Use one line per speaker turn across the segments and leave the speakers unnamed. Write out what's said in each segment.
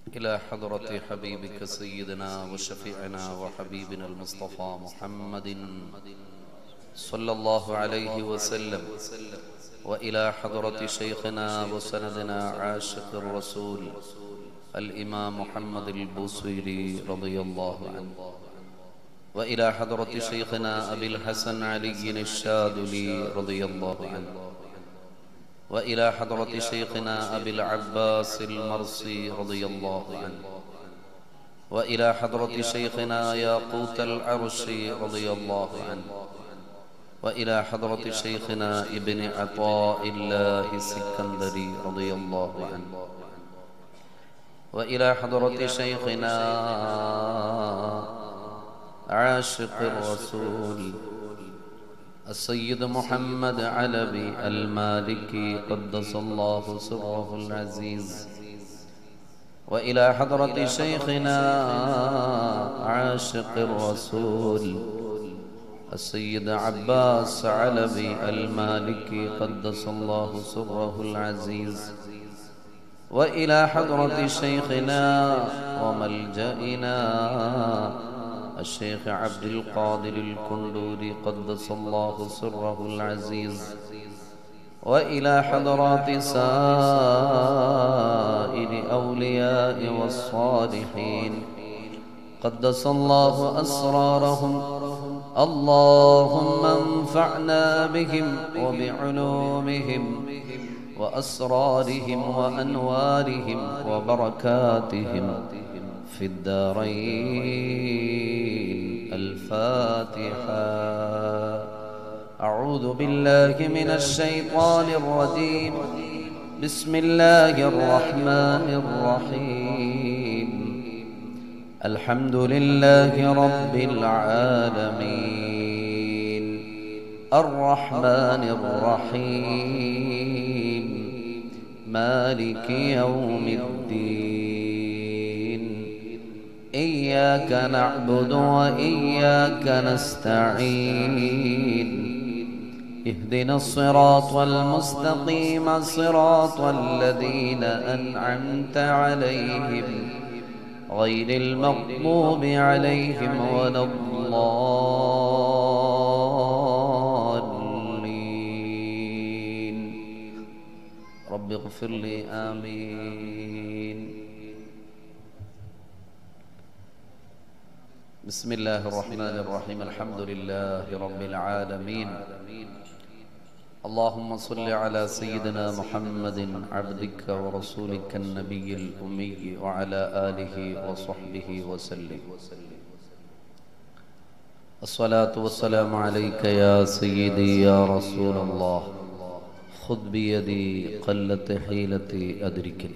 إلى حضرة حبيبك سيدنا وشفيعنا وحبيبنا المصطفى محمد صلى الله عليه وسلم وإلى حضرة شيخنا وسندنا عاشق الرسول الإمام محمد البوصيري رضي الله عنه وإلى حضرة شيخنا أبي الحسن علي الشاذلي رضي الله عنه وإلى حضرة شيخنا أبي العباس المرسي رضي الله عنه وإلى حضرة شيخنا ياقوت العرش رضي الله عنه وإلى حضرة شيخنا ابن عطاء الله السكندري رضي الله عنه وإلى حضرة شيخنا عاشق الرسول السيد محمد علبي المالكي قدس الله سره العزيز وإلى حضرة شيخنا عاشق الرسول السيد عباس علبي المالكي قدس الله سره العزيز وإلى حضرة شيخنا وملجئنا الشيخ عبد القادر الكندوري قدس الله سره العزيز وإلى حضرات سائر أولياء والصالحين قدس الله أسرارهم اللهم انفعنا بهم وبعلومهم وأسرارهم وأنوارهم وبركاتهم في الدارين الفاتحة أعوذ بالله من الشيطان الرجيم بسم الله الرحمن الرحيم الحمد لله رب العالمين الرحمن الرحيم مالك يوم الدين إياك نعبد وإياك نستعين اهدنا الصراط المستقيم صراط الذين أنعمت عليهم غير المغضوب عليهم ولا الضالين رب اغفر لي آمين بسم الله الرحمن الرحيم الحمد لله رب العالمين اللهم صل على سيدنا محمد عبدك ورسولك النبي الأمي وعلى آله وصحبه وسلم الصلاة والسلام عليك يا سيدي يا رسول الله خذ بيدي قلت حيلتي أدركني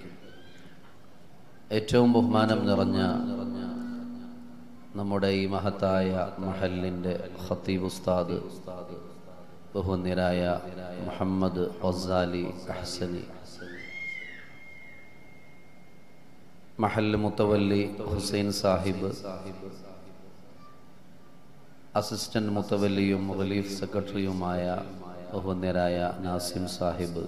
ഏറ്റവും ബഹുമാനം നിറഞ്ഞ നമ്മുടെ ഈ മഹത്തായ മഹലിൻ്റെ ഖത്തീബ് ഉസ്താദ് ബഹുന്യരായ മുഹമ്മദ് ഒസാലി അഹ്സനി മഹൽ മുത്തവല്ലി ഹുസൈൻ സാഹിബ് അസിസ്റ്റന്റ് മുത്തവല്ലിയും റിലീഫ് സെക്രട്ടറിയുമായ ബഹുന്യരായ നാസിം സാഹിബ്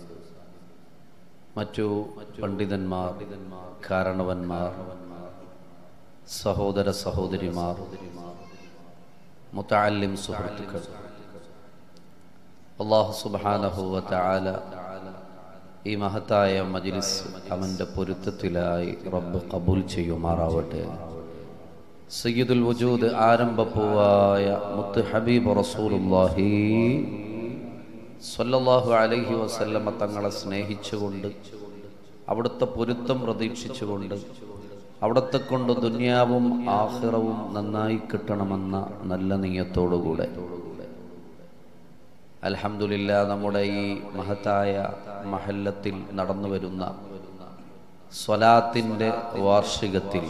മറ്റു പണ്ഡിതന്മാർ കാരണവന്മാർ സഹോദര സഹോദരിമാർ മുത്താലിം സുഹൃത്തുക്കൾ അള്ളാഹു സുബാനഹുവ താല ഈ മഹത്തായ മജിലിസ് അവൻ്റെ പൊരുത്തത്തിലായി റബ്ബ് കബൂൽ ചെയ്യുമാറാവട്ടെ സയ്യിദുൽ വജൂദ് ആരംഭപ്പൂവായ മുത്ത് ഹബീബ് റസൂലുല്ലാഹി സല്ലല്ലാഹു അലൈഹി വസല്ലമ തങ്ങളെ സ്നേഹിച്ചുകൊണ്ട് അവിടുത്തെ പൊരുത്തം പ്രതീക്ഷിച്ചുകൊണ്ട് അവിടത്തെ കൊണ്ട് ദുന്യാവും ആഹിറവും നന്നായി കിട്ടണമെന്ന നല്ല നീയത്തോടുകൂടെ അൽഹംദുലില്ല നമ്മുടെ ഈ മഹത്തായ മഹല്ലത്തിൽ നടന്നു വരുന്ന സ്വലാത്തിൻ്റെ വാർഷികത്തിൽ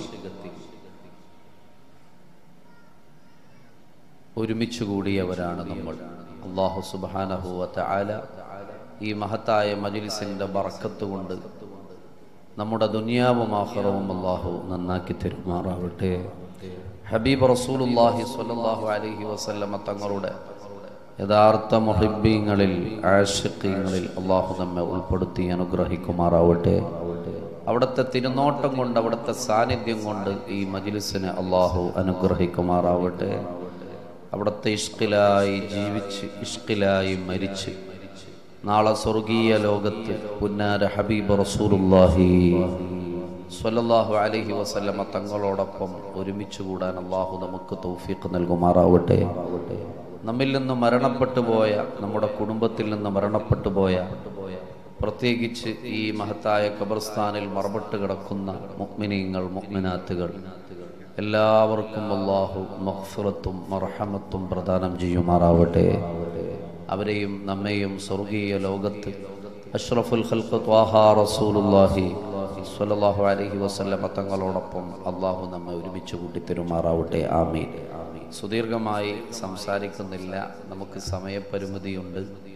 ഒരുമിച്ച് കൂടിയവരാണ് നമ്മൾ അള്ളാഹു സുബാനഹുവത്ത ആല ഈ മഹത്തായ മജിലിസിൻ്റെ ബറക്കത്ത് കൊണ്ട് നമ്മുടെ ദുനിയാവും ആഹ്റവും അള്ളാഹു നന്നാക്കി തരുമാറാവട്ടെ ഹബീബ് റസൂലുല്ലാഹി സ്വല്ലല്ലാഹു അലൈഹി വസല്ലമ തങ്ങളുടെ യഥാർത്ഥ മുഹിബീങ്ങളിൽ ആഷിഖീങ്ങളിൽ അള്ളാഹു നമ്മെ ഉൾപ്പെടുത്തി അനുഗ്രഹിക്കുമാറാവട്ടെ അവിടുത്തെ തിരുനോട്ടം കൊണ്ട് അവിടുത്തെ സാന്നിധ്യം കൊണ്ട് ഈ മജിലിസിനെ അള്ളാഹു അനുഗ്രഹിക്കുമാറാവട്ടെ അവിടുത്തെ ഇഷ്കിലായി ജീവിച്ച് ഇഷ്കിലായി മരിച്ച് നാളെ സ്വർഗീയ ലോകത്ത് പുന്നാര ഹബീബ് റസൂലുല്ലാഹി സ്വല്ലല്ലാഹു അലൈഹി വസല്ലമ തങ്ങളോടൊപ്പം ഒരുമിച്ച് കൂടാൻ അള്ളാഹു നമുക്ക് തൗഫീഖ് നൽകുമാറാവട്ടെ നമ്മിൽ നിന്ന് മരണപ്പെട്ടു പോയ നമ്മുടെ കുടുംബത്തിൽ നിന്ന് മരണപ്പെട്ടു പോയ പ്രത്യേകിച്ച് ഈ മഹത്തായ ഖബർസ്ഥാനിൽ മറബട്ട് കിടക്കുന്ന മുഗ്മിനീങ്ങൾ മുഗ്മിനാത്തുകൾ എല്ലാവർക്കും അള്ളാഹു മഹ്ഫിറത്തും മർഹമത്തും പ്രദാനം ചെയ്യുമാറാവട്ടെ അവരെയും നമ്മെയും സ്വർഗീയ ലോകത്ത് അഷ്റഫുൽ ഖൽഖ് ത്വാഹ റസൂലുല്ലാഹി സ്വല്ലല്ലാഹു അലൈഹി വസല്ലമ തങ്ങളോടൊപ്പം അള്ളാഹു നമ്മെ ഒരുമിച്ച് കൂട്ടിത്തരുമാറാവട്ടെ ആമീൻ സുദീർഘമായി സംസാരിക്കുന്നില്ല നമുക്ക് സമയപരിമിതിയുണ്ട്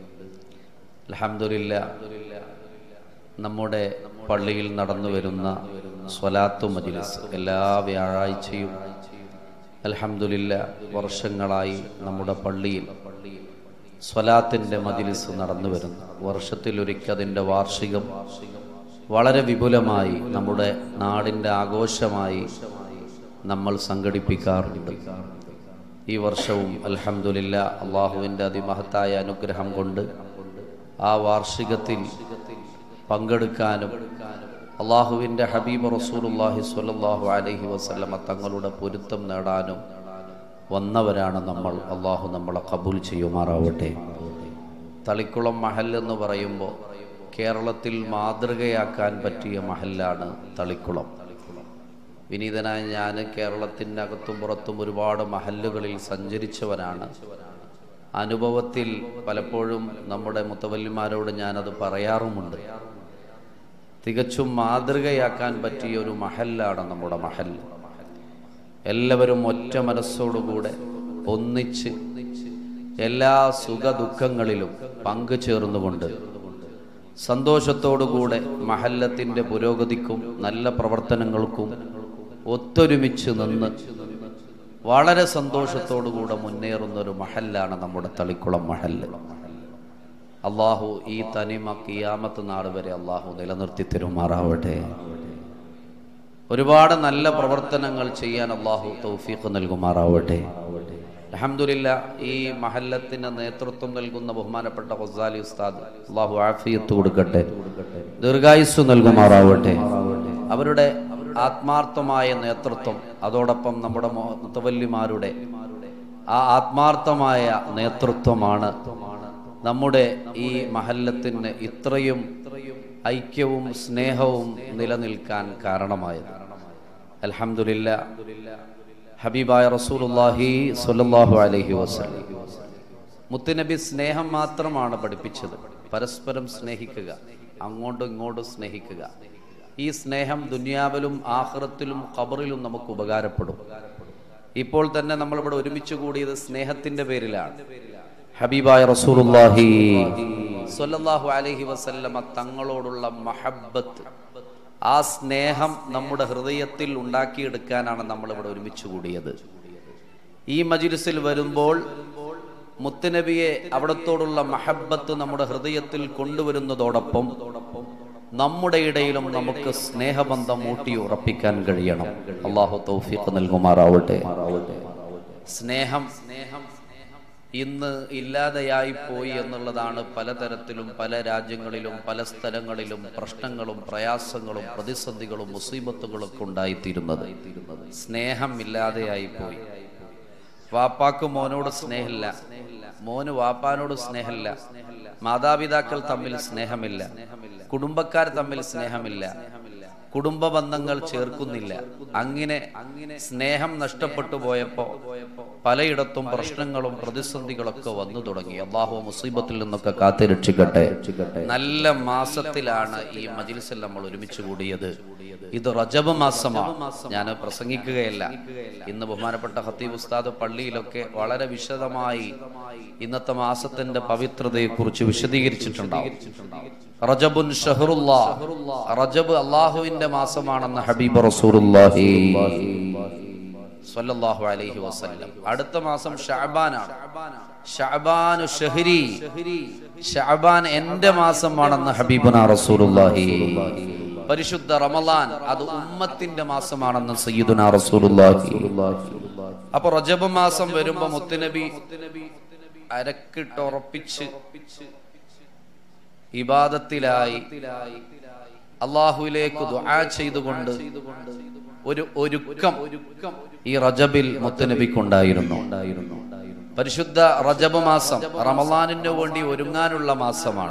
അൽഹംദുലില്ല നമ്മുടെ പള്ളിയിൽ നടന്നു വരുന്ന സ്വലാത്തു മജ്ലിസ് എല്ലാ വ്യാഴാഴ്ചയും അൽഹംദുലില്ല വർഷങ്ങളായി നമ്മുടെ പള്ളിയിൽ സ്വലാത്തിൻ്റെ മജിലിസ് നടന്നു വരുന്നു വർഷത്തിലൊരിക്കൽ അതിൻ്റെ വാർഷികം വളരെ വിപുലമായി നമ്മുടെ നാടിൻ്റെ ആഘോഷമായി നമ്മൾ സംഘടിപ്പിക്കാറുണ്ട് ഈ വർഷവും അൽഹംദുലില്ല അള്ളാഹുവിൻ്റെ അതിമഹത്തായ അനുഗ്രഹം കൊണ്ട് ആ വാർഷികത്തിൽ പങ്കെടുക്കാനും അള്ളാഹുവിൻ്റെ ഹബീബ് റസൂലുല്ലാഹി സ്വല്ലല്ലാഹു അലൈഹി വസല്ലമ തങ്ങളുടെ പൊരുത്തം നേടാനും വന്നവരാണ് നമ്മൾ അള്ളാഹു നമ്മളെ കബൂൽ ചെയ്യുമാറാവട്ടെ തളിക്കുളം മഹൽ എന്ന് പറയുമ്പോൾ കേരളത്തിൽ മാതൃകയാക്കാൻ പറ്റിയ മഹല്ലാണ് തളിക്കുളം വിനീതനായ ഞാൻ കേരളത്തിൻ്റെ അകത്തും പുറത്തും ഒരുപാട് മഹല്ലുകളിൽ സഞ്ചരിച്ചവനാണ് അനുഭവത്തിൽ പലപ്പോഴും നമ്മുടെ മുത്തവല്ലിമാരോട് ഞാനത് പറയാറുമുണ്ട് തികച്ചും മാതൃകയാക്കാൻ പറ്റിയ ഒരു മഹല്ലാണ് നമ്മുടെ മഹൽ എല്ലാവരും ഒറ്റ മനസ്സോടുകൂടെ ഒന്നിച്ച് എല്ലാ സുഖ ദുഃഖങ്ങളിലും പങ്കുചേർന്നുകൊണ്ട് സന്തോഷത്തോടുകൂടെ മഹല്ലത്തിൻ്റെ പുരോഗതിക്കും നല്ല പ്രവർത്തനങ്ങൾക്കും ഒത്തൊരുമിച്ച് നിന്ന് വളരെ സന്തോഷത്തോടുകൂടെ മുന്നേറുന്ന ഒരു മഹല്ലാണ് നമ്മുടെ തളിക്കുളം മഹല്ല് അള്ളാഹു ഈ തനിമ കിയാമത്ത് നാൾ വരെ അള്ളാഹു നിലനിർത്തി തരുമാറാവട്ടെ ഒരുപാട് നല്ല പ്രവർത്തനങ്ങൾ ചെയ്യാൻ അള്ളാഹു തൗഫീഖ് നൽകുമാറാവട്ടെ അഹമ്മദില്ല ഈ മഹല്ലത്തിന് നേതൃത്വം നൽകുന്ന ബഹുമാനപ്പെട്ട ഹൊസാലി ഉസ്താദ് അള്ളാഹു ആഫിയത്ത് കൊടുക്കട്ടെ ദീർഘായുസ് നൽകുമാറാവട്ടെ അവരുടെ ആത്മാർത്ഥമായ നേതൃത്വം അതോടൊപ്പം നമ്മുടെ മുത്തവല്ലിമാരുടെ ആ ആത്മാർത്ഥമായ നേതൃത്വമാണ് നമ്മുടെ ഈ മഹല്ലത്തിന് ഇത്രയും ഐക്യവും സ്നേഹവും നിലനിൽക്കാൻ കാരണമായത് അൽഹംദുലില്ല ഹബീബായ റസൂലുള്ളാഹി സ്വല്ലല്ലാഹു അലൈഹി വസല്ലം മുത്തുനബി സ്നേഹം മാത്രമാണ് പഠിപ്പിച്ചത് പരസ്പരം സ്നേഹിക്കുക അങ്ങോട്ടും ഇങ്ങോട്ടും സ്നേഹിക്കുക ഈ സ്നേഹം ദുനിയാവിലും ആഹ്റത്തിലും ഖബറിലും നമുക്ക് ഉപകാരപ്പെടും ഇപ്പോൾ തന്നെ നമ്മളിവിടെ ഒരുമിച്ച് കൂടിയത് സ്നേഹത്തിന്റെ പേരിലാണ് ഹബീബായ റസൂലുള്ളാഹി സ്വല്ലല്ലാഹു അലൈഹി വസല്ലമ തങ്ങളോടുള്ള മഹബത്ത് ആ സ്നേഹം നമ്മുടെ ഹൃദയത്തിൽ ഉണ്ടാക്കിയെടുക്കാനാണ് നമ്മൾ ഇവിടെ ഒരുമിച്ച് കൂടിയത് ഈ മജിലിസിൽ വരുമ്പോൾ മുത്തുനബിയെ അവിടത്തോടുള്ള മഹബത്ത് നമ്മുടെ ഹൃദയത്തിൽ കൊണ്ടുവരുന്നതോടൊപ്പം നമ്മുടെ ഇടയിലും നമുക്ക് സ്നേഹബന്ധം ഊട്ടി ഉറപ്പിക്കാൻ കഴിയണം അള്ളാഹു തൗഫീഖ് നൽകുമാറാവട്ടെ സ്നേഹം സ്നേഹം ഇന്ന് ഇല്ലാതെയായി പോയി എന്നുള്ളതാണ് പലതരത്തിലും പല രാജ്യങ്ങളിലും പല സ്ഥലങ്ങളിലും പ്രശ്നങ്ങളും പ്രയാസങ്ങളും പ്രതിസന്ധികളും മുസീബത്തുകളും ഒക്കെ ഉണ്ടായിത്തീരുന്നത് സ്നേഹം ഇല്ലാതെയായി പോയി വാപ്പാക്ക് മോനോട് സ്നേഹമില്ല മോന് വാപ്പാനോട് സ്നേഹമില്ല മാതാപിതാക്കൾ തമ്മിൽ സ്നേഹമില്ല കുടുംബക്കാർ തമ്മിൽ സ്നേഹമില്ല കുടുംബ ബന്ധങ്ങൾ ചേർക്കുന്നില്ല അങ്ങനെ സ്നേഹം നഷ്ടപ്പെട്ടു പോയപ്പോ പലയിടത്തും പ്രശ്നങ്ങളും പ്രതിസന്ധികളൊക്കെ വന്നു തുടങ്ങി അള്ളാഹു മുസീബത്തിൽ നിന്നൊക്കെ കാത്തു രക്ഷിക്കട്ടെ നല്ല മാസത്തിലാണ് ഈ മജിൽസിൽ നമ്മൾ ഒരുമിച്ച് കൂടിയത് ഇത് റജബ് മാസമാണ് ഞാൻ പ്രസംഗിക്കുകയല്ല ഇന്ന് ബഹുമാനപ്പെട്ട ഹത്തീബ് ഉസ്താദ് പള്ളിയിലൊക്കെ വളരെ വിശദമായി ഇന്നത്തെ മാസത്തിന്റെ പവിത്രതയെ കുറിച്ച് വിശദീകരിച്ചിട്ടുണ്ടാവും റജബുൻ ഷഹറുല്ലാ റജബ് അള്ളാഹുവിന്റെ മാസമാണെന്ന് ഹബീബ് റസൂലുള്ളാഹി സ്വല്ലല്ലാഹു അലൈഹി വസല്ലം അടുത്ത മാസം ഷഅബാനാണ് ഷഅബാനു ഷഹരി ഷഅബാൻ എന്റെ മാസമാണെന്ന് ഹബീബുന റസൂലുള്ളാഹി പരിശുദ്ധ റമലാൻ അത് ഉമ്മത്തിന്റെ മാസമാണെന്ന് സയ്യിദുന റസൂലുള്ളാഹി അപ്പൊ റജബ് മാസം വരുമ്പോ മുത്തുനബി അരക്കിട്ടുറപ്പിച്ച് ഇബാദത്തിലായി അള്ളാഹുവിലേക്ക് ദുആ ചെയ്തുകൊണ്ട് ഒരു ഒരുക്കം ഈ റജബിൽ മുത്തുനബിക്കുണ്ടായിരുന്നു പരിശുദ്ധ റജബ് മാസം റമലാനിന് വേണ്ടി ഒരുങ്ങാനുള്ള മാസമാണ്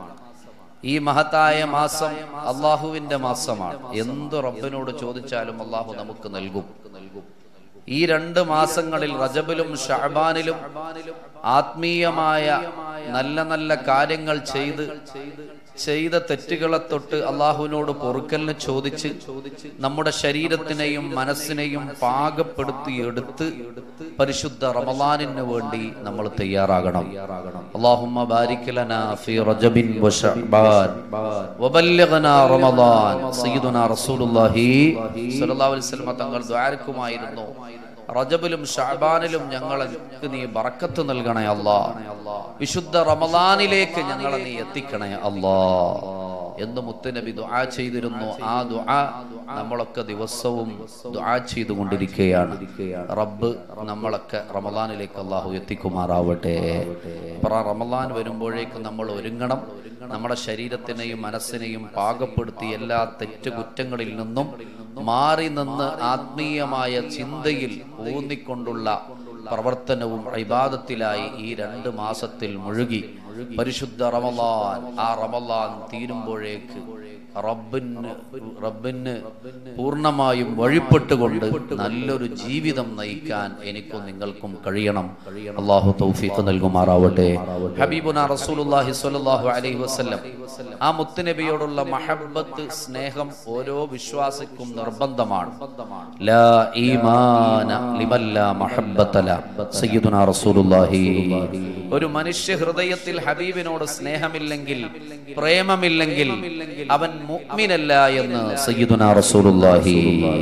ഈ മഹത്തായ മാസം അള്ളാഹുവിന്റെ മാസമാണ് എന്ത് റബ്ബിനോട് ചോദിച്ചാലും അള്ളാഹു നമുക്ക് നൽകും ഈ രണ്ട് മാസങ്ങളിൽ റജബിലും ഷഹബാനിലും ആത്മീയമായ നല്ല നല്ല കാര്യങ്ങൾ ചെയ്ത് ചെയ്ത തെറ്റുകളെ തൊട്ട് അള്ളാഹുവിനോട് പൊറുക്കലിന് ചോദിച്ച് നമ്മുടെ ശരീരത്തിനെയും മനസ്സിനെയും പാകപ്പെടുത്തി എടുത്ത് പരിശുദ്ധ റമലാനിന് വേണ്ടി നമ്മൾ തയ്യാറാകണം അള്ളാഹുമ്മ ബാരിക് ലനാ ഫീ റജബിൻ വശഅബാൻ വബല്ലിഗ്നാ റമളാൻ സയ്യിദുനാ റസൂലുള്ളാഹി സ്വല്ലല്ലാഹു അലൈഹി വസല്ലം തങ്ങൾ ദ്വാരക്കുമായിരുന്നു റജബിലും ഷാബാനിലും ഞങ്ങൾക്ക് നീ ബറക്കത്ത് നൽകണേ അല്ലാ വിശുദ്ധ റമലാനിലേക്ക് ഞങ്ങളെ നീ എത്തിക്കണേ അല്ലാ എന്ന് മുത്തുനബി ദുആ ചെയ്തിരുന്നു ആ ദുആ നമ്മളൊക്കെ ദിവസവും ദുആ ചെയ്തുകൊണ്ടിരിക്കുകയാണ് റബ്ബ് നമ്മളൊക്കെ റമലാനിലേക്ക് അള്ളാഹു എത്തിക്കുമാറാവട്ടെ അപ്പൊ ആ റമലാൻ വരുമ്പോഴേക്കും നമ്മൾ ഒരുങ്ങണം നമ്മുടെ ശരീരത്തിനെയും മനസ്സിനെയും പാകപ്പെടുത്തി എല്ലാ തെറ്റുകുറ്റങ്ങളിൽ നിന്നും മാറി നിന്ന് ആത്മീയമായ ചിന്തയിൽ ഊന്നിക്കൊണ്ടുള്ള പ്രവർത്തനവും ഇബാദത്തിലായി ഈ രണ്ട് മാസത്തിൽ മുഴുകി പരിശുദ്ധ റമലാൻ ആ റമലാൻ തീരുമ്പോഴേക്ക് റബ്ബിന് റബ്ബിന് പൂർണ്ണമായും വഴിപ്പെട്ടുകൊണ്ട് നല്ലൊരു ജീവിതം നയിക്കാൻ എനിക്കും നിങ്ങൾക്കും കഴിയണം അള്ളാഹു തൗഫീഖ് നൽകുമാറാവട്ടെ ഹബീബുന റസൂലുള്ളാഹി സ്വല്ലല്ലാഹു അലൈഹി വസല്ലം ആ മുത്തുനബിയോടുള്ള മഹബ്ബത്ത് സ്നേഹം ഓരോ വിശ്വാസിക്കും നിർബന്ധമാണ് ലാ ഈമാന ലിമൻ ലാ മഹബ്ബത ല സയ്യിദുന റസൂലുള്ളാഹി ഒരു മനുഷ്യ ഹൃദയത്തിൽ ഹബീബിനോട് സ്നേഹമില്ലെങ്കിൽ പ്രേമമില്ലെങ്കിൽ അവൻ മുഅ്മിനല്ല എന്ന് സയ്യിദുന റസൂലുള്ളാഹി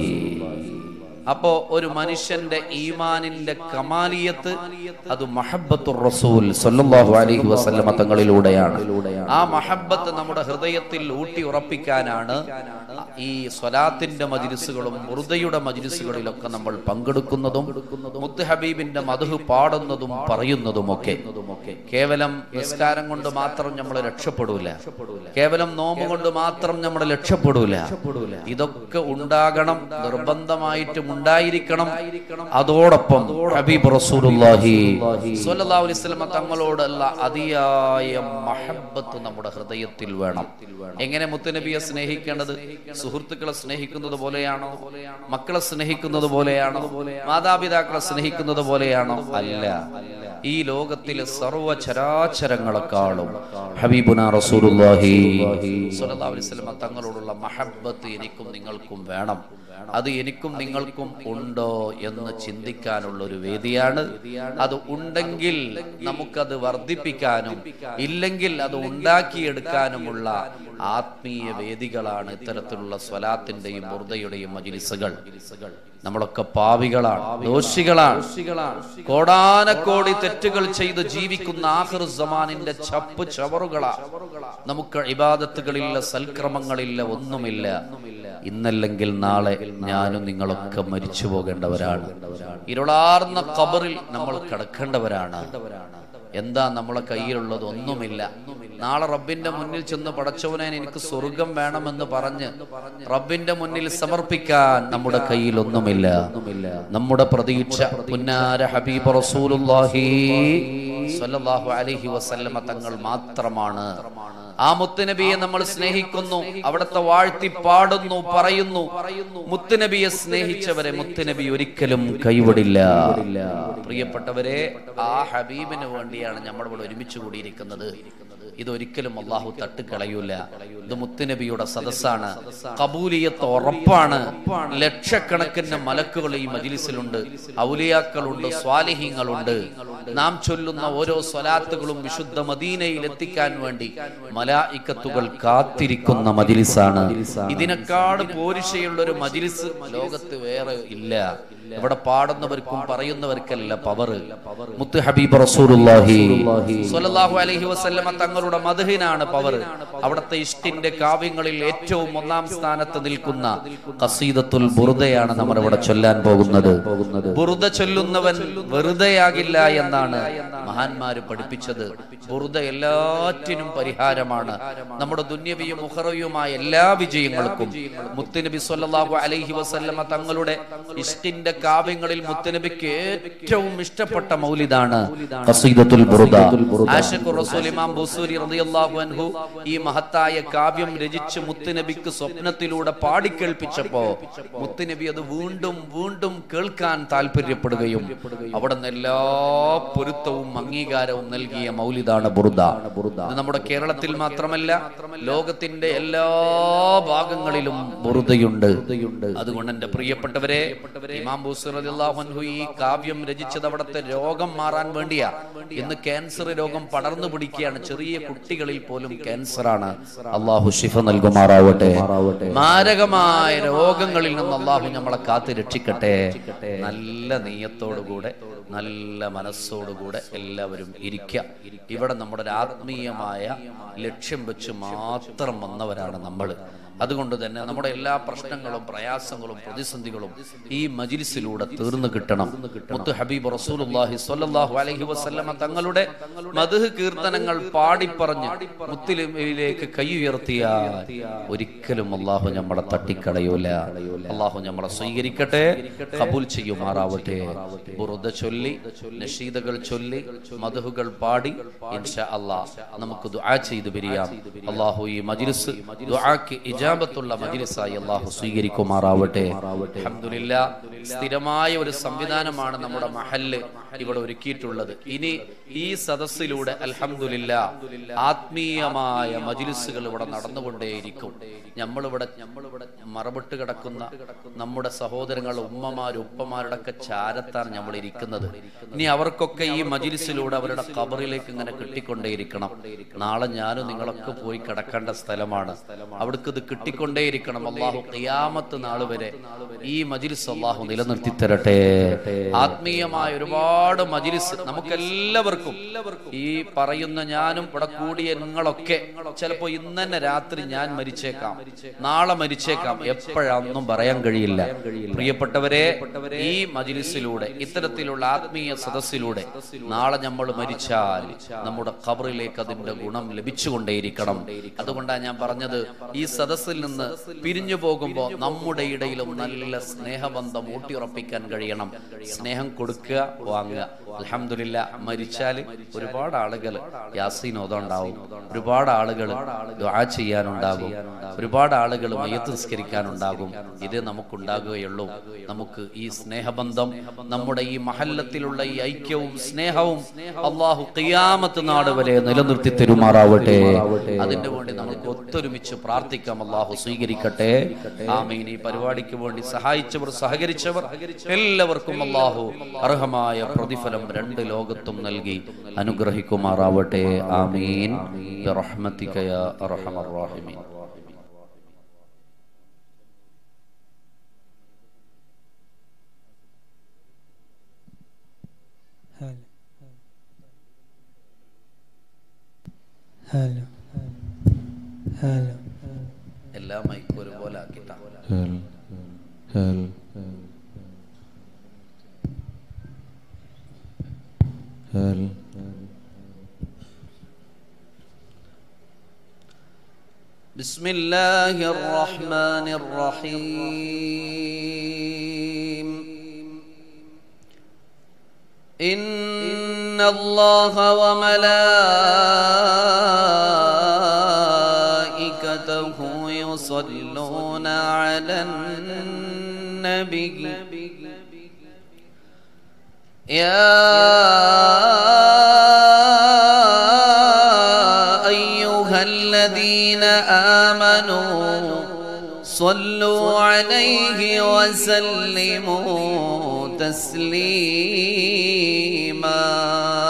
അപ്പോ ഒരു മനുഷ്യന്റെ ഈമാനിന്റെ കമാലിയത്ത് അത് മഹബത്തുർ റസൂൽ സല്ലല്ലാഹു അലൈഹി വസല്ലമ തങ്ങളിലൂടെയാണ് ആ മഹബത്ത് നമ്മുടെ ഹൃദയത്തിൽ ഊട്ടി ഉറപ്പിക്കാനാണ് ഈ സ്വലാത്തിന്റെ മജിലിസുകളും മുറുദയുടെ മജിലിസുകളിലൊക്കെ നമ്മൾ പങ്കെടുക്കുന്നതും മുത്ത് ഹബീബിന്റെ മധു പാടുന്നതും പറയുന്നതും ഒക്കെ കേവലം നിസ്കാരം കൊണ്ട് മാത്രം നമ്മൾ രക്ഷപ്പെടൂല കേവലം നോമ്പ് കൊണ്ട് മാത്രം നമ്മൾ രക്ഷപ്പെടൂല ഇതൊക്കെ ഉണ്ടാകണം നിർബന്ധമായിട്ടും ഉണ്ടായിരിക്കണം അതോടൊപ്പം ഹബീബ് റസൂലുള്ളാഹി സ്വല്ലല്ലാഹു അലൈഹി വസല്ലം തങ്ങളോടുള്ള അതിയായ മഹബ്ബത്ത് നമ്മുടെ ഹൃദയത്തിൽ വേണം എങ്ങനെ മുത്തുനബിയെ സ്നേഹിക്കേണ്ടത് സുഹൃത്തുക്കളെ സ്നേഹിക്കുന്നത് പോലെയാണോ മക്കളെ സ്നേഹിക്കുന്നത് പോലെയാണോ മാതാപിതാക്കളെ സ്നേഹിക്കുന്നത് പോലെയാണോ അല്ല ഈ ലോകത്തിലെ സർവ്വ ചരാചരങ്ങളെക്കാളും ഹബീബുന റസൂലുള്ളാഹി സ്വല്ലല്ലാഹു അലൈഹി വസല്ലം തങ്ങളോടുള്ള മഹബ്ബത്ത് എനിക്കും നിങ്ങൾക്കും വേണം അത് എനിക്കും നിങ്ങൾക്കും ഉണ്ടോ എന്ന് ചിന്തിക്കാനുള്ള ഒരു വേദിയാണ് അത് ഉണ്ടെങ്കിൽ നമുക്കത് വർദ്ധിപ്പിക്കാനും ഇല്ലെങ്കിൽ അത് ഉണ്ടാക്കിയെടുക്കാനുമുള്ള ആത്മീയ വേദികളാണ് ഇത്തരത്തിലുള്ള സ്വലാത്തിന്റെയും ബുർദയുടെയും മജിലിസുകൾ നമ്മളൊക്കെ പാവികളാണ് ദോഷികളാണ് കോടാനക്കോടി തെറ്റുകൾ ചെയ്ത് ജീവിക്കുന്ന ആഹിർ സമാനിന്റെ ചപ്പ് ചവറുകളാ നമുക്ക് ഇബാദത്തുകളില്ല സൽക്രമങ്ങളില്ല ഒന്നുമില്ല ഇന്നല്ലെങ്കിൽ നാളെ ഞാനും നിങ്ങളൊക്കെ മരിച്ചു പോകേണ്ടവരാണ് ഇരുളാർന്ന കബറിൽ നമ്മൾ കിടക്കേണ്ടവരാണ് എന്താ നമ്മളെ കയ്യിലുള്ളത് ഒന്നുമില്ല നാളെ റബ്ബിന്റെ മുന്നിൽ ചെന്ന് പടച്ചവനെ എനിക്ക് സ്വർഗം വേണമെന്ന് പറഞ്ഞ് റബ്ബിന്റെ മുന്നിൽ സമർപ്പിക്കാൻ നമ്മുടെ കയ്യിൽ ഒന്നുമില്ല നമ്മുടെ പ്രതീക്ഷ പുന്നാര ഹബീബ് റസൂലുള്ളാഹി സ്വല്ലല്ലാഹു അലൈഹി വസല്ലമ തങ്ങൾ മാത്രമാണ് ആ മുത്തുനബിയെ നമ്മൾ സ്നേഹിക്കുന്നു അവിടുത്തെ വാഴ്ത്തി പാടുന്നു പറയുന്നു മുത്തുനബിയെ സ്നേഹിച്ചവരെ മുത്തുനബി ഒരിക്കലും കൈവിടില്ല പ്രിയപ്പെട്ടവരെ ആ ഹബീബിന് വേണ്ടിയാണ് നമ്മൾ ഇവിടെ ഒരുമിച്ച് കൂടിയിരിക്കുന്നത് ഇതൊരിക്കലും അള്ളാഹു തട്ടിക്കളയൂല ഇത് മുത്തുനബിയുടെ സദസ്സാണ് കബൂലിയത്ത് ഉറപ്പാണ് ലക്ഷക്കണക്കിന് മലക്കുകൾ ഈ മജിലിസിലുണ്ട് ഔലിയാക്കളുണ്ട് സ്വാലിഹ്യങ്ങളുണ്ട് നാം ചൊല്ലുന്ന ഓരോ സ്വലാത്തുകളും വിശുദ്ധ മദീനയിൽ എത്തിക്കാൻ വേണ്ടി മലായിക്കത്തുകൾ കാത്തിരിക്കുന്ന മജിലിസാണ് ഇതിനെക്കാട് പോരിശയുള്ള ഒരു മജിലിസ് ലോകത്ത് വേറെ ഇല്ല ഇവിടെ പാടുന്നവർക്കും പറയുന്നവർക്കല്ല പവർ മുത്ത് ഹബീബ് റസൂലുള്ളാഹി സ്വല്ലല്ലാഹു അലൈഹി വസല്ലമ തങ്ങളുടെ മദ്ഹിനാണ് പവർ അവിടുത്തെ ഇഷ്ടിന്റെ കാവ്യങ്ങളിൽ ഏറ്റവും ഒന്നാം സ്ഥാനത്ത് നിൽക്കുന്ന ഖസീദത്തുൽ ബുറുദയാണ് നമ്മൾ ഇവിടെ ചൊല്ലാൻ പോകുന്നത് ബുറുദ ചൊല്ലുന്നവൻ വെറുതെയാകില്ല എന്നാണ് മഹാന്മാര് പഠിപ്പിച്ചത് ബുറുദ എല്ലാറ്റിനും പരിഹാരമാണ് നമ്മുടെ ദുന്യവിയും മുഹറയുമായ എല്ലാ വിജയങ്ങൾക്കും മുത്തുനബി സല്ലല്ലാഹു അലൈഹി വസല്ലമ തങ്ങളുടെ ഇഷ്ടിന്റെ കാവ്യങ്ങളിൽ മുത്തുനബിക്ക് ഏറ്റവും ഇഷ്ടപ്പെട്ട മൗലിദാണ് ഖസീദത്തുൽ ബുറുദ ആഷിഖുർ റസൂൽ ഇമാം ബുസൂരി റളിയല്ലാഹു അൻഹു ഈ മഹത്തായ കാവ്യം രചിച്ച് മുത്തുനബിക്ക് സ്വപ്നത്തിലൂടെ പാടിക്കേൾപ്പിച്ചപ്പോ മുത്തുനബി അത് വീണ്ടും വീണ്ടും കേൾക്കാൻ താല്പര്യപ്പെടുകയും അവിടെ നിന്ന് എല്ലാ പൊരുത്തവും അംഗീകാരവും നൽകിയ മൗലിദാണ് ബുറുദ ഇത് നമ്മുടെ കേരളത്തിൽ മാത്രമല്ല ലോകത്തിന്റെ എല്ലാ ഭാഗങ്ങളിലും ബുറുദയുണ്ട് അതുകൊണ്ട് എന്റെ പ്രിയപ്പെട്ടവരെ ഇമാം ബൂസർ റളിയല്ലാഹു അൻഹു ഈ കാവ്യം രചിച്ചത് അവിടുത്തെ രോഗം മാറാൻ വേണ്ടിയാ ഇന്ന് ക്യാൻസർ രോഗം പടർന്നു പിടിക്കുകയാണ് ചെറിയ കുട്ടികളിൽ പോലും ക്യാൻസർ ആണ് അള്ളാഹു ശിഫ നൽകുമാറാവട്ടെ മാരകമായ രോഗങ്ങളിൽ നിന്ന് അള്ളാഹു നമ്മളെ കാത്തു രക്ഷിക്കട്ടെ നല്ല നെയ്യത്തോടുകൂടെ നല്ല മനസ്സോടുകൂടെ എല്ലാവരും ഇരിക്കുക ഇവിടെ നമ്മുടെ ഒരു ആത്മീയമായ ലക്ഷ്യം വെച്ച് മാത്രം വന്നവരാണ് നമ്മൾ അതുകൊണ്ട് തന്നെ നമ്മുടെ എല്ലാ പ്രശ്നങ്ങളും പ്രയാസങ്ങളും പ്രതിസന്ധികളും ഈ മജിലിസിലൂടെ തീർന്നു കിട്ടണം മുത്ത് ഹബീബ് റസൂലുള്ളാഹി സ്വല്ലല്ലാഹു അലൈഹി വസല്ലമ തങ്ങളുടെ മധു കീർത്തനങ്ങൾ പാടിപ്പറഞ്ഞ് മുത്തിലേക്ക് കൈ ഉയർത്തിയ ഒരിക്കലും അള്ളാഹു നമ്മളെ തട്ടിക്കളയൂല അള്ളാഹു നമ്മളെ സ്വീകരിക്കട്ടെ കബൂൽ ചെയ്യുമാറാവട്ടെ ബുറുദ ചൊല്ലി നഷീദകൾ ചൊല്ലി മധുഹുകൾ പാടി ഇൻഷാ അള്ളാഹ് നമുക്ക് ദുആ ചെയ്ത് പിരിയാം അള്ളാഹു ഈ മജ്ലിസ് ദുആക്ക് ഇജാബത്തുള്ള മജ്ലിസായി അള്ളാഹു സ്വീകരിക്കുമാറാവട്ടെ അൽഹംദുലില്ലാ സ്ഥിരമായ ഒരു സംവിധാനമാണ് നമ്മുടെ മഹല്ല് ഇവിടെ ഒരുക്കിയിട്ടുള്ളത് ഇനി ഈ സദസ്സിലൂടെ അൽഹംദുലില്ലാ ആത്മീയമായ മജ്ലിസുകൾ ഇവിടെ നടന്നുകൊണ്ടേയിരിക്കും നമ്മളിവിടെ നമ്മളിവിടെ മറവിട്ട് കിടക്കുന്ന നമ്മുടെ സഹോദരങ്ങൾ ഉമ്മമാരും ഉപ്പമാരുടെ ഒക്കെ ചാരത്താണ് നമ്മൾ ഇരിക്കുന്നത് ഇനി അവർക്കൊക്കെ ഈ മജിലിസിലൂടെ അവരുടെ കബറിലേക്ക് ഇങ്ങനെ കിട്ടിക്കൊണ്ടേയിരിക്കണം നാളെ ഞാനും നിങ്ങളൊക്കെ പോയി കിടക്കേണ്ട സ്ഥലമാണ് അവിടേക്ക് ഇത് കിട്ടിക്കൊണ്ടേയിരിക്കണം അള്ളാഹു ഖിയാമത്ത് നാൾ വരെ ഈ മജിലിസ് അള്ളാഹു നിലനിർത്തി തരട്ടെ ആത്മീയമായ ഒരുപാട് മജിലിസ് നമുക്കെല്ലാവർക്കും ഈ പറയുന്ന ഞാനും ഇവിടെ കൂടിയ നിങ്ങളൊക്കെ ചിലപ്പോ ഇന്ന് തന്നെ രാത്രി ഞാൻ മരിച്ചേക്കാം നാളെ മരിച്ചേക്കാം എപ്പോഴാന്നും പറയാൻ കഴിയില്ല പ്രിയപ്പെട്ടവരെ ഈ മജിലിസിലൂടെ ഇത്തരത്തിലുള്ള ആത്മീയ സദസ്സിലൂടെ നാളെ നമ്മൾ മരിച്ചാൽ നമ്മുടെ ഖബറിലേക്ക് അതിന്റെ ഗുണം ലഭിച്ചുകൊണ്ടേയിരിക്കണം അതുകൊണ്ടാണ് ഞാൻ പറഞ്ഞത് ഈ സദസ്സിൽ നിന്ന് പിരിഞ്ഞു പോകുമ്പോൾ നമ്മുടെ ഇടയിലും നല്ല സ്നേഹബന്ധം ഊട്ടിയുറപ്പിക്കാൻ കഴിയണം സ്നേഹം കൊടുക്കുക വാങ്ങുക അലഹമില്ല മരിച്ചാൽ ഒരുപാട് ആളുകൾ യാസീൻ ഓതുണ്ടാവും ഒരുപാട് ആളുകൾ ദുആ ചെയ്യാനുണ്ടാകും ഒരുപാട് ആളുകൾ മയ്യത്ത് നിസ്കരിക്കാനുണ്ടാകും ഇത് നമുക്കുണ്ടാകുകയുള്ളൂ നമുക്ക് ഈ സ്നേഹബന്ധം നമ്മുടെ ഈ മഹല്ലത്തിലുള്ള ഈ ഐക്യവും സ്നേഹവും അള്ളാഹു ഖിയാമത്ത് നാട് വരെ നിലനിർത്തി തരുമാറാവട്ടെ അതിന്റെ വേണ്ടി നമുക്ക് ഒത്തൊരുമിച്ച് പ്രാർത്ഥിക്കാം അള്ളാഹു സ്വീകരിക്കട്ടെ ആമീൻ ഈ പരിപാടിക്ക് വേണ്ടി സഹായിച്ചവർ സഹകരിച്ചവർ എല്ലാവർക്കും അള്ളാഹു അർഹമായ പ്രതിഫലം രണ്ട് ലോകത്തും നൽകി അനുഗ്രഹിക്കുമാറാവട്ടെ ആമീൻ ബിറഹ്മതിക യാ അർഹമർ റഹീമീൻ
ഹലോ ഹലോ ഹലോ
എല്ലാ മൈക്കും ഒരുപോലെ ആക്കിട്ടാ
ഹൽ ഹൽ ഹൽ
بسم الله الرحمن الرحيم إن الله وملائكته يصلون على النبي يا أيها الذين آمنوا صلوا عليه وسلموا تسليما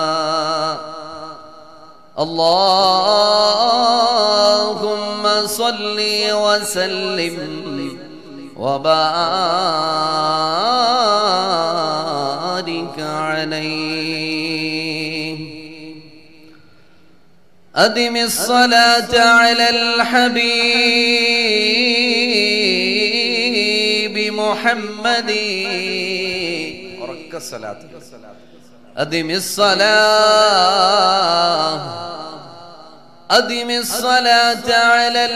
اللهم صل وسلم وبارك وبارك عليه أدم الصلاة على الحبيب محمد ورك الصلاة أدم الصلاة أدم الصلاة على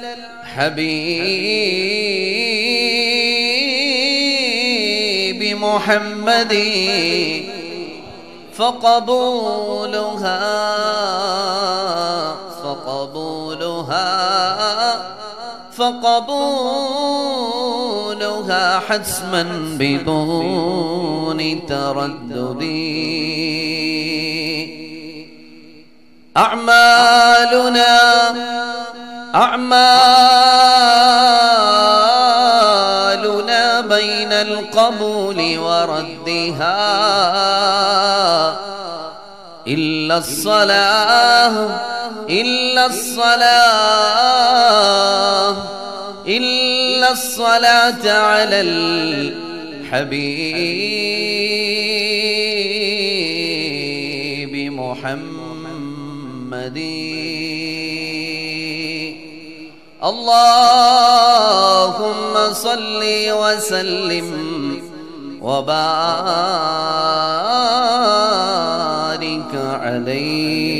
الحبيب محمد فقبولها فقبولها فقبولها حتما بدون تردد أعمالنا أعمالنا بين القبول وردها إلا الصلاة إلا الصلاة إلا الصلاة على الحبيب محمد اللهم صل وسلم وبارك عليه